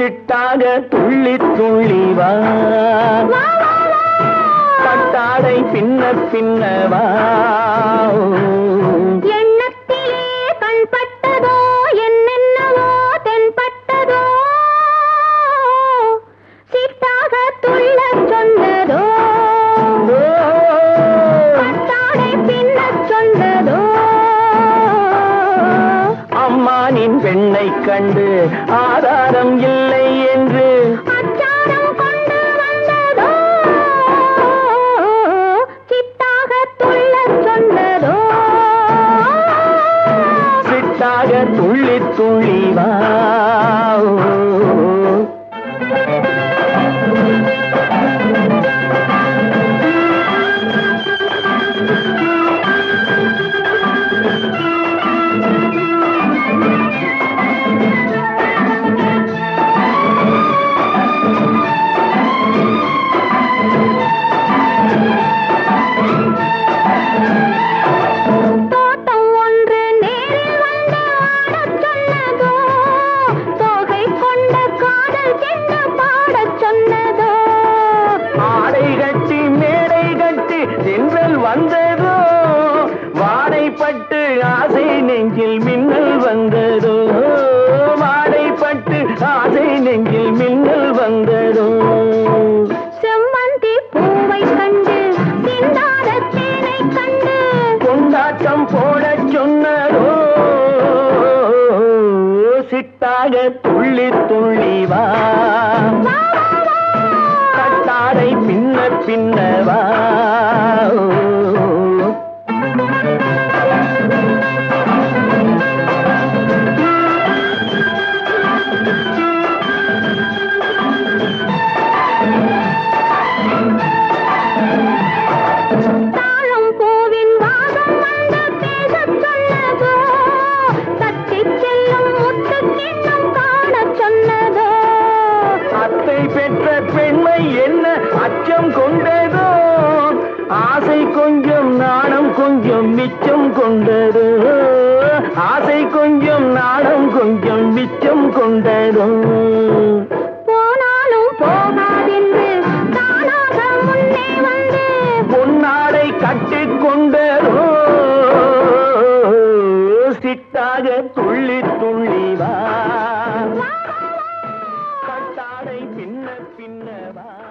சிட்டாக துள்ளி துள்ளி வா பட்டாடை பின்ன பின்னவா எண்ணத்திலே கண்பட்டதோ என்னென்னவோ தென்பட்டதோ சிட்டாக துள்ளச் சொன்னதோ பட்டாடை பின்னச் சொன்னதோ அம்மானின் பெண்ணை கண்டு ஆதாரம் இல்லை என்று அச்சாரம் கொண்டு வந்ததோ சிட்டாக துள்ளச் சொன்னதோ சிட்டாக துள்ளி துள்ளி வா தோட்டம் ஒன்று நேரில் வந்து ஆடச் சொன்னதோ தோகை கொண்ட காதல் சென்று பாடச் சொன்னதோ ஆடை கட்டி மேடை கட்டி தென்றல் வந்ததோ வாடைப்பட்டு ஆசை நெஞ்சில் மின்னல் வந்ததோ வாடைப்பட்டு ஆசை நெஞ்சில் மின்னல் வந்ததோ செம்மந்தி பூவை கண்டு சிந்தாத தேனை கண்டு கொண்டாட்டம் போடச் சொன்னதோ சிட்டாக துள்ளி துள்ளி வா வா, வா, வா. கட்டாடை பின்ன பின்னவா தாழம் பூவின் வாதம் வந்து பேசச் சொன்னதோ தட்டிச் செல்லும் முத்துக் கிண்ணம் காணச் சொன்னதோ அத்தை பெற்ற பெண்மை என்ன அச்சம் கொண்டதோ ஆசை கொஞ்சம் நாணம் கொஞ்சம் மிச்சம் கொண்டதோ ஆசை கொஞ்சம் நாணம் கொஞ்சம் மிச்சம் கொண்டதோ போனாலும் போகாதென்று தானாக முன்னே வந்து பொன்னாடை கட்டிக் கொண்டதோ சிட்டாக துள்ளி துள்ளி வா கட்டாடை பின்ன பின்ன வா